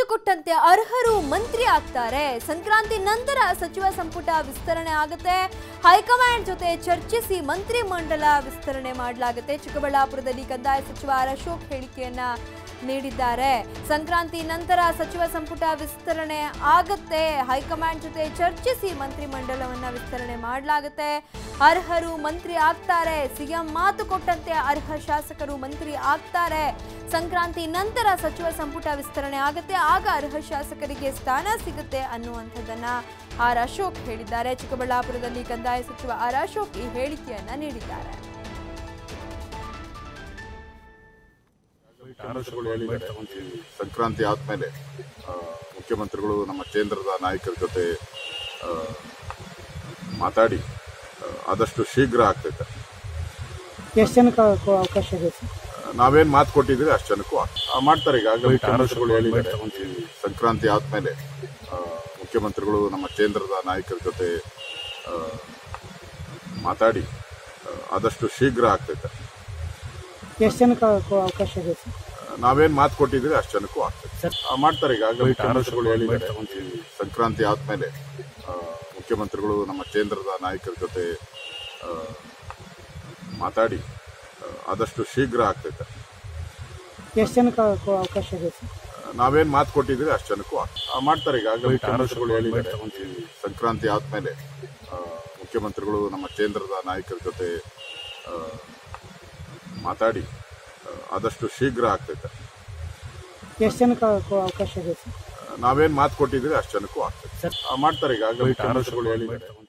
ಕೊಟ್ಟಂತೆ ಅರ್ಹರು ಮಂತ್ರಿ ಆಗ್ತಾರೆ ಸಂಕ್ರಾಂತಿ ನಂತರ ಸಚಿವ ಸಂಪುಟ ವಿಸ್ತರಣೆ ಆಗುತ್ತೆ ಹೈಕಮಾಂಡ್ ಜೊತೆ ಚರ್ಚಿಸಿ ಮಂತ್ರಿ ಮಂಡಲ ವಿಸ್ತರಣೆ ಮಾಡಲಾಗುತ್ತೆ ಚಿಕ್ಕಬಳ್ಳಾಪುರದಲ್ಲಿ ಕಂದಾಯ ಸಚಿವ ಆರ್ ಅಶೋಕ್ ಹೇಳಿಕೆಯನ್ನ ನೀಡಿದ್ದಾರೆ ಸಂಕ್ರಾಂತಿ ನಂತರ ಸಚಿವ ಸಂಪುಟ ವಿಸ್ತರಣೆ ಆಗತ್ತೆ ಹೈಕಮಾಂಡ್ ಜೊತೆ ಚರ್ಚಿಸಿ ಮಂತ್ರಿ ಮಂಡಲವನ್ನ ವಿಸ್ತರಣೆ ಮಾಡಲಾಗುತ್ತೆ ಅರ್ಹರು ಮಂತ್ರಿ ಆಗ್ತಾರೆ ಸಿಎಂ ಮಾತು ಕೊಟ್ಟಂತೆ ಅರ್ಹ ಶಾಸಕರು ಮಂತ್ರಿ ಆಗ್ತಾರೆ ಸಂಕ್ರಾಂತಿ ನಂತರ ಸಚಿವ ಸಂಪುಟ ವಿಸ್ತರಣೆ ಆಗುತ್ತೆ ಆಗ ಅರ್ಹ ಶಾಸಕರಿಗೆ ಸ್ಥಾನ ಸಿಗುತ್ತೆ ಅನ್ನುವಂಥದ್ದನ್ನ ಆರ್ ಅಶೋಕ್ ಹೇಳಿದ್ದಾರೆ ಚಿಕ್ಕಬಳ್ಳಾಪುರದಲ್ಲಿ ಕಂದಾಯ ಸಚಿವ ಆರ್ ಅಶೋಕ್ ಈ ಹೇಳಿಕೆಯನ್ನ ನೀಡಿದ್ದಾರೆ ಮುಖ್ಯಮಂತ್ರಿಗಳು ಹೇಳಿದ್ದಾರೆ ಈ ಸಂಕ್ರಾಂತಿ ಆದ್ಮೇಲೆ ಆ, ಮುಖ್ಯಮಂತ್ರಿಗಳು ನಮ್ಮ ಕೇಂದ್ರದ ನಾಯಕರ ಜೊತೆ ಆ, ಮಾತಾಡಿ ಆ, ಆದಷ್ಟು ಶೀಘ್ರ ಆಗ್ತೈತೆ ಎಷ್ಟು ಜನಕ್ಕೆ ಅವ- ಅವಕಾಶ ಇದೆ ಸರ್ ನಾವೇನ್ ಮಾತು ಕೊಟ್ಟಿದ್ರೆ ಅಷ್ಟು ಜನಕ್ಕೂ ಆಗ್ತದೆ. ಆ, ಮಾಡ್ತಾರೆ ಈಗಾಗಲೇ ಮುಖ್ಯಮಂತ್ರಿಗಳು ಹೇಳಿದ್ದಾರೆ ಈ ಸಂಕ್ರಾಂತಿ ಆದ್ಮೇಲೆ ಆ, ಮುಖ್ಯಮಂತ್ರಿಗಳು ನಮ್ಮ ಕೇಂದ್ರದ ನಾಯಕರ ಜೊತೆ ಆ, ಮಾತಾಡಿ ಆ, ಆದಷ್ಟು ಶೀಘ್ರ ಆಗ್ತೈತೆ ಎಷ್ಟು ಜನಕ್ಕೆ ಅವ- ಅವಕಾಶ ಇದೆ ಸರ್ ನಾವೇನ್ ಮಾತು ಕೊಟ್ಟಿದ್ರೆ ಅಷ್ಟು ಜನಕ್ಕೂ ಆಗ್ತದೆ ಆ, ಮಾಡ್ತಾರೆ ಈಗಾಗಲೇ ಮುಖ್ಯಮಂತ್ರಿಗಳು ಹೇಳಿದ್ದಾರೆ ಈ ಸಂಕ್ರಾಂತಿ ಆದ್ಮೇಲೆ ಆ, ಮುಖ್ಯಮಂತ್ರಿಗಳು ನಮ್ಮ ಕೇಂದ್ರದ ನಾಯಕರ ಜೊತೆ ಆ, ಮಾತಾಡಿ ಆ, ಆದಷ್ಟು ಶೀಘ್ರ ಆಗ್ತೈತೆ ಎಷ್ಟು ಜನಕ್ಕೆ ಅವ- ಅವಕಾಶ ಇದೆ ಸರ್ ನಾವೇನ್ ಮಾತು ಕೊಟ್ಟಿದ್ರೆ ಅಷ್ಟು ಜನಕ್ಕೂ ಆಗ್ತದೆ ಆ, ಮಾಡ್ತಾರೆ ಈಗಾಗಲೇ ಮುಖ್ಯಮಂತ್ರಿಗಳು ಹೇಳಿದ್ದಾರೆ ಈ ಸಂಕ್ರಾಂತಿ ಆದ್ಮೇಲೆ ಆ, ಮುಖ್ಯಮಂತ್ರಿಗಳು ನಮ್ಮ ಕೇಂದ್ರದ ನಾಯಕರ ಜೊತೆ ಆ, ಮಾತಾಡಿ ಆ, ಆದಷ್ಟು ಶೀಘ್ರ ಆಗ್ತೈತೆ ಎಷ್ಟು ಜನಕ್ಕೆ ಅವ- ಅವಕಾಶ ಇದೆ ಸರ್ ನಾವೇನ್ ಮಾತು ಕೊಟ್ಟಿದ್ರೆ ಅಷ್ಟು ಜನಕ್ಕೂ ಆಗ್ತದೆ ಆ, ಮಾಡ್ತಾರೆ ಈಗಾಗಲೇ ಮುಖ್ಯಮಂತ್ರಿಗಳು ಹೇಳಿದ್ದಾರೆ